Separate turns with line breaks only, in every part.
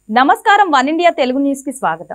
నమస్కారం one India Telugu news కి స్వాగతం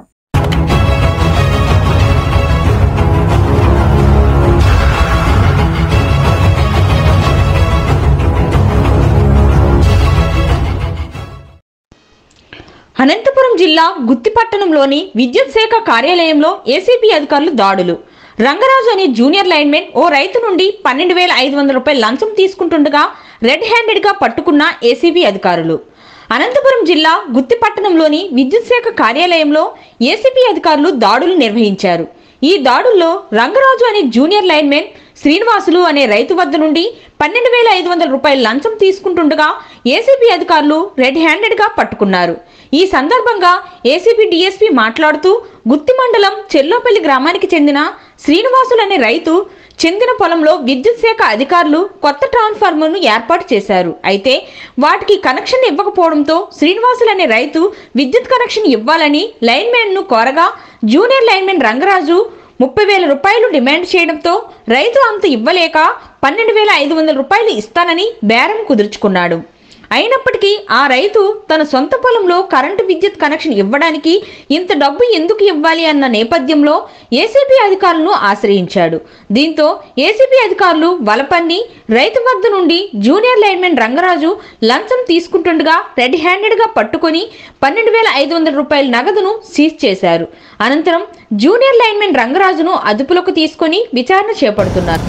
అనంతపురం జిల్లా గుత్తిపట్టణంలోని విద్యుత్ శాఖ కార్యాలయంలో ఏసీబీ అధికారులు దాడులు రంగరాజు అనే జూనియర్ లైన్మెన్ ఓ రైతు నుండి పన్నెండు వేల ఐదు వందల రూపాయల లంచం తీసుకుంటుండగా రెడ్ హ్యాండెడ్ గా పట్టుకున్న ఏసీబీ అధికారులు అనంతపురం జిల్లా గుత్తిపట్టణంలోని విద్యుత్ శాఖ కార్యాలయంలో ఏసీబీ అధికారులు దాడులు నిర్వహించారు ఈ దాడుల్లో రంగరాజు అనే జూనియర్ లైన్మెన్ శ్రీనివాసులు అనే రైతు వద్ద నుండి పన్నెండు వేల ఐదు వందల రూపాయల లంచం తీసుకుంటుండగా ఏసీబీ అధికారులు రెడ్ హ్యాండెడ్ గా పట్టుకున్నారు ఈ సందర్భంగా ఏసీబీ డీఎస్పీ మాట్లాడుతూ గుత్తి మండలం చెల్లోపల్లి గ్రామానికి చెందిన శ్రీనివాసులు అనే రైతు చెందిన పొలంలో విద్యుత్ శాఖ అధికారులు కొత్త ట్రాన్స్ఫార్మర్ను ఏర్పాటు చేశారు అయితే వాటికి కనెక్షన్ ఇవ్వకపోవడంతో శ్రీనివాసులు అనే రైతు విద్యుత్ కనెక్షన్ ఇవ్వాలని లైన్మెన్ను కోరగా జూనియర్ లైన్మెన్ రంగరాజు ముప్పై వేల రూపాయలు డిమాండ్ చేయడంతో రైతు అంత ఇవ్వలేక పన్నెండు వేల ఐదు వందల రూపాయలు ఇస్తానని బేరం కుదుర్చుకున్నాడు అయినప్పటికీ ఆ రైతు తన సొంత పొలంలో కరెంటు విద్యుత్ కనెక్షన్ ఇవ్వడానికి ఇంత డబ్బు ఎందుకు ఇవ్వాలి అన్న నేపథ్యంలో ఏసీబీ అధికారులను ఆశ్రయించాడు దీంతో ఏసీబీ అధికారులు వలపన్ని రైతు వద్ద నుండి జూనియర్ లైన్మెన్ రంగరాజు లంచం తీసుకుంటుండగా రెడ్ హ్యాండెడ్ గా పట్టుకొని పన్నెండు వేల ఐదు వందల రూపాయల నగదును సీజ్ చేశారు అనంతరం జూనియర్ లైన్మెన్ రంగరాజును అదుపులోకి తీసుకొని విచారణ చేపడుతున్నారు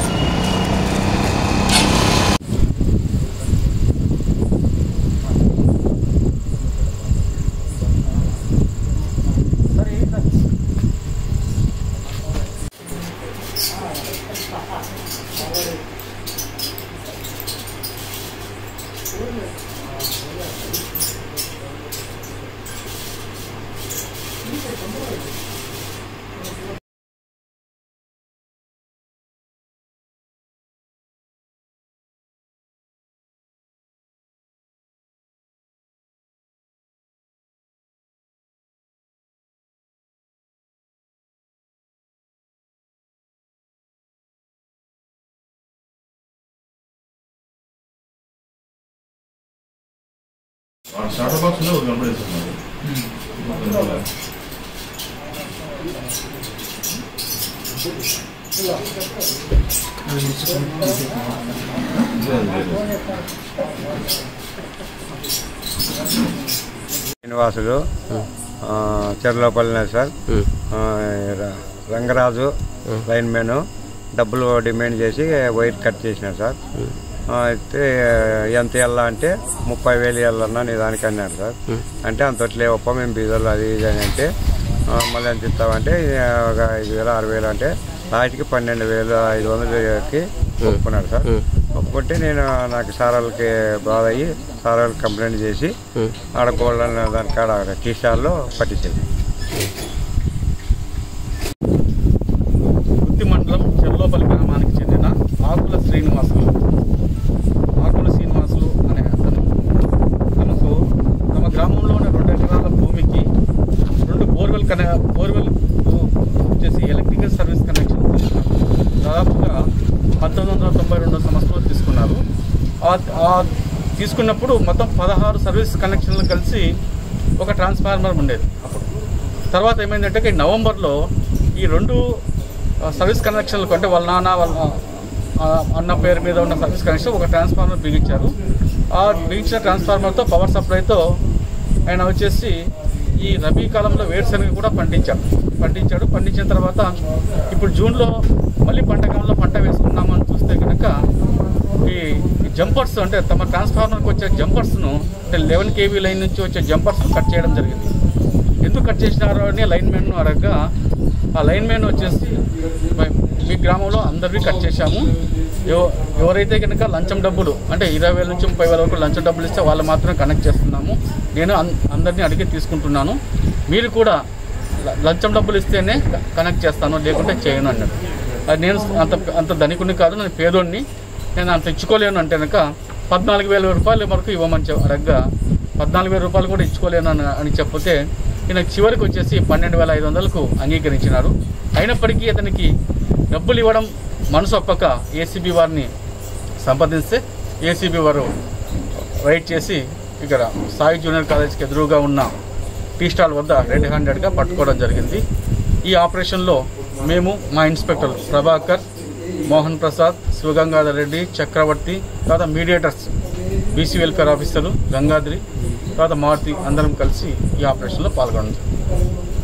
స్టార్టర్ బాక్స్ లో ఒక కనబడేస్తున్నారు
శ్రీనివాసులు ఆ, చెర్లోపల్లినే సార్ ఆ, ర- రంగరాజు లైన్ మ్యాన్ డబ్బులు డిమాండ్ చేసి వైర్ కట్ చేసినారు సార్ ఆ, అయితే ఎంత వెళ్ళా అంటే ముప్పై వేలు వెళ్ళన్నా నీ దానికి అన్నాడు సార్ అంటే అంత లేవప్ప మేము బీదర్లు అది ఇది అని అంటే ఆ, మళ్ళీ ఎంత ఇస్తామంటే "ఆ, ఒక ఐదు వేలు ఆరు వేలు అంటే లాస్ట్కి పన్నెండు వేలు ఐదు వందలకి ఒప్పుకున్నాడు సార్ ఒప్పుకుంటే నేను నాకు సార్ వాళ్ళకి బాధ అయ్యి సార్ వాళ్ళకి కంప్లైంట్ చేసి ఆడ గోల్డ్ దాని కాడ టీ స్టాల్లో పట్టించేది
గుత్తి మండలం చెర్లోపల్లి గ్రామానికి చెందిన ఆకుల శ్రీనివాసులు ఆకుల శ్రీనివాసులు అనే అతను తమకు తమ గ్రామంలో ఉన్న రెండు ఎకరాల భూమికి రెండు బోర్వెల్ కనె బోర్వెల్ వచ్చేసి ఎలక్ట్రికల్ సర్వీస్ కనెక్షన్ తీసుకున్నారు దాదాపుగా పంతొమ్మిది వందల తొంభై రెండో సంవత్సరంలో తీసుకున్నారు ఆ- ఆ తీసుకున్నప్పుడు మొత్తం పదహారు సర్వీస్ కనెక్షన్లు కలిసి ఒక ట్రాన్స్ఫార్మర్ ఉండేది అప్పుడు తర్వాత ఏమైందంటే ఈ నవంబర్లో ఈ రెండు ఆ, సర్వీస్ కనెక్షన్లకు అంటే వాళ్ళ నాన్న వాళ్ళ ఆ, అన్న పేరు మీద ఉన్న సర్వీస్ కనెక్షన్ ఒక ట్రాన్స్ఫార్మర్ బిగించారు ఆ బిగించిన ట్రాన్స్ఫార్మర్తో పవర్ సప్లైతో ఆయన వచ్చేసి ఈ రబీ కాలంలో వేరుశనగ కూడా పండించాడు పండించాడు పండించిన తర్వాత ఇప్పుడు జూన్లో మళ్ళీ పంట కాలంలో పంట వేసుకున్నామని చూస్తే కనుక ఈ ఈ జంపర్స్ అంటే తమ ట్రాన్స్ఫార్మర్కి వచ్చే జంపర్స్ను అంటే లెవెన్ కేవీ లైన్ నుంచి వచ్చే జంపర్స్ కట్ చేయడం జరిగింది ఎందుకు కట్ చేసినారు అని లైన్ మ్యాన్ అడగగా ఆ లైన్ మ్యాన్ వచ్చేసి "మ- మీ గ్రామంలో అందరికీ కట్ చేశాము ఎవ- ఎవరైతే కనుక లంచం డబ్బులు అంటే ఇరవై వేల నుంచి ముప్పై వేల వరకు లంచం డబ్బులు ఇస్తే వాళ్ళు మాత్రమే కనెక్ట్ చేస్తున్నాము నేను అన్- అందరినీ అడిగి తీసుకుంటున్నాను మీరు కూడా ల- లంచం డబ్బులు ఇస్తేనే క- కనెక్ట్ చేస్తాను లేకుంటే చేయను అన్నాడు అది నేను అంత అంత ధనికుని కాదు నేను పేదోడిని నేను అంత ఇచ్చుకోలేను అంటే కనుక పద్నాలుగు వేల రూపాయల వరకు ఇవ్వమని చె- అడగగా పద్నాలుగు వేల రూపాయలు కూడా ఇచ్చుకోలేను అని అని చెప్పితే ఈయన చివరికి వచ్చేసి పన్నెండు వేల ఐదు వందలకు అంగీకరించినారు అయినప్పటికీ అతనికి డబ్బులు ఇవ్వడం మనసు ఒప్పక ఏసీబీ వారిని సంప్రదిస్తే ఏసీబీ వారు రైట్ చేసి ఇక్కడ సాయి జూనియర్ కాలేజ్కి ఎదురుగా ఉన్న టీ స్టాల్ వద్ద రెడ్ హ్యాండెడ్గా పట్టుకోవడం జరిగింది ఈ ఆపరేషన్లో మేము మా ఇన్స్పెక్టర్ ప్రభాకర్ మోహన్ ప్రసాద్ శివగంగాధర్ రెడ్డి చక్రవర్తి తర్వాత mediators BC welfare officer Gangadri తర్వాత మారుతి అందరం కలిసి ఈ ఆపరేషన్లో పాల్గొనడం జరిగింది.